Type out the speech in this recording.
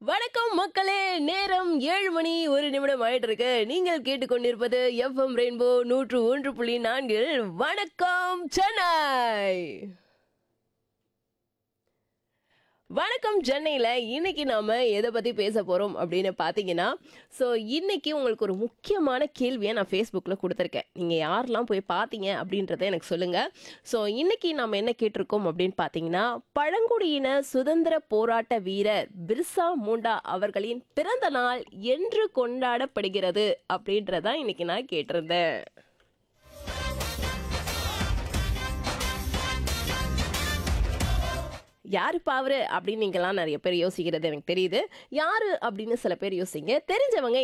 வணக்கம் மக்களே நேரம் ஏழு மணி ஒரு நிமிடம் ஆயிட்டு இருக்கு நீங்கள் கேட்டுக்கொண்டிருப்பது எஃப்எம் ரெயின்போ நூற்று ஒன்று புள்ளி நான்கில் வணக்கம் சென்னை வணக்கம் சென்னையில் இன்னைக்கு நாம எதை பற்றி பேச போகிறோம் அப்படின்னு பார்த்தீங்கன்னா ஸோ இன்னைக்கு உங்களுக்கு ஒரு முக்கியமான கேள்வியை நான் ஃபேஸ்புக்கில் கொடுத்துருக்கேன் நீங்கள் யாரெல்லாம் போய் பார்த்தீங்க அப்படின்றத எனக்கு சொல்லுங்கள் ஸோ இன்னைக்கு நாம் என்ன கேட்டிருக்கோம் அப்படின்னு பார்த்தீங்கன்னா பழங்குடியின சுதந்திர போராட்ட வீரர் பிர்சா முண்டா அவர்களின் பிறந்த நாள் என்று கொண்டாடப்படுகிறது அப்படின்றதான் இன்னைக்கு நான் கேட்டிருந்தேன் யாருப்பா அவரு அப்படின்னு நீங்களாம் நிறைய பேர் யோசிக்கிறது எனக்கு தெரியுது யாரு அப்படின்னு சில பேர் யோசிங்க தெரிஞ்சவங்க